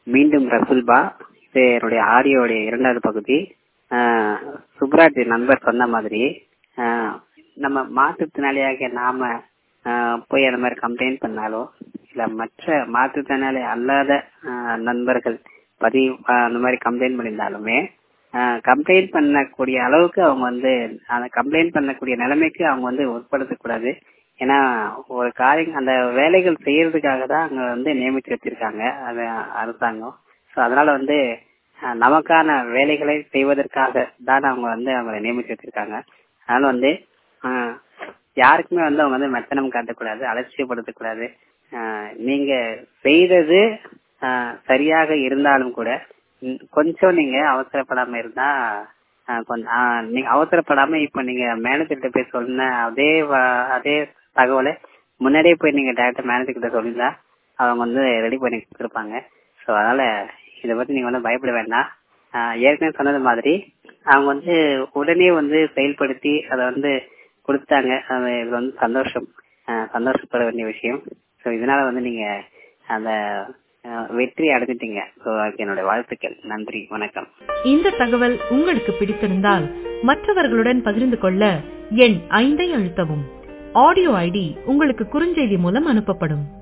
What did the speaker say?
மீண்டும் ரசுல்பா இது என்னுடைய ஆடியோடைய இரண்டாவது பகுதி ஆஹ் சுப்ராஜ் நண்பர் சொன்ன மாதிரி ஆஹ் நம்ம மாற்றுத்திறனாளியாக நாம ஆஹ் போய் அந்த மாதிரி கம்ப்ளைண்ட் பண்ணாலோ இல்ல மற்ற மாற்றுத்திறனாளி அல்லாத ஆஹ் நண்பர்கள் பதிவு ஆஹ் அந்த மாதிரி கம்ப்ளைண்ட் பண்ணியிருந்தாலுமே கம்ப்ளைண்ட் பண்ணக்கூடிய அளவுக்கு அவங்க வந்து அந்த கம்ப்ளைண்ட் பண்ணக்கூடிய நிலைமைக்கு அவங்க வந்து உட்படுத்தக்கூடாது ஏன்னா ஒரு காரியம் அந்த வேலைகள் செய்யறதுக்காக தான் அங்க வந்து நியமித்து வச்சிருக்காங்க அது அரசாங்கம் ஸோ அதனால வந்து அஹ், நமக்கான வேலைகளை செய்வதற்காக தான் அவங்க வந்து அவங்களை நியமித்து வச்சிருக்காங்க அதனால வந்து அஹ், யாருக்குமே வந்து அவங்க வந்து மெத்தனம் காட்டக்கூடாது அலட்சியப்படுத்தக்கூடாது அஹ், நீங்க செய்தது அஹ், சரியாக இருந்தாலும் கூட ம், கொஞ்சம் நீங்க அவசரப்படாம இருந்தா அஹ், கொஞ்சம் அஹ், நீங்க அவசரப்படாம இப்ப நீங்க மேனேஜர்கிட்ட போய் சொன்ன அதே வ- அதே தகவலை முன்னாடியே போய் நீங்க டேரக்டா மேனேஜர் கிட்ட சொல்லியிருந்தா அவங்க வந்து ரெடி பண்ணி கொடுத்துருப்பாங்க ஸோ அதனால இதை பத்தி நீங்க வந்து பயப்பட வேண்டாம் ஆஹ் ஏற்கனவே சொன்னது மாதிரி அவங்க வந்து உடனே வந்து செயல்படுத்தி அதை வந்து கொடுத்தாங்க அது இது வந்து சந்தோஷம் ஆஹ் சந்தோஷப்பட வேண்டிய விஷயம் ஸோ இதனால வந்து நீங்க அந்த ஆஹ் வெற்றி அடைஞ்சிட்டீங்க ஸோ அதுக்கு என்னுடைய வாழ்த்துக்கள் நன்றி வணக்கம் இந்த தகவல் உங்களுக்கு பிடித்திருந்தால் மற்றவர்களுடன் பகிர்ந்து கொள்ள எண் ஐந்தை அழுத்தவும் ஆடியோ ஐடி உங்களுக்கு குறுஞ்செய்தி மூலம் அனுப்பப்படும்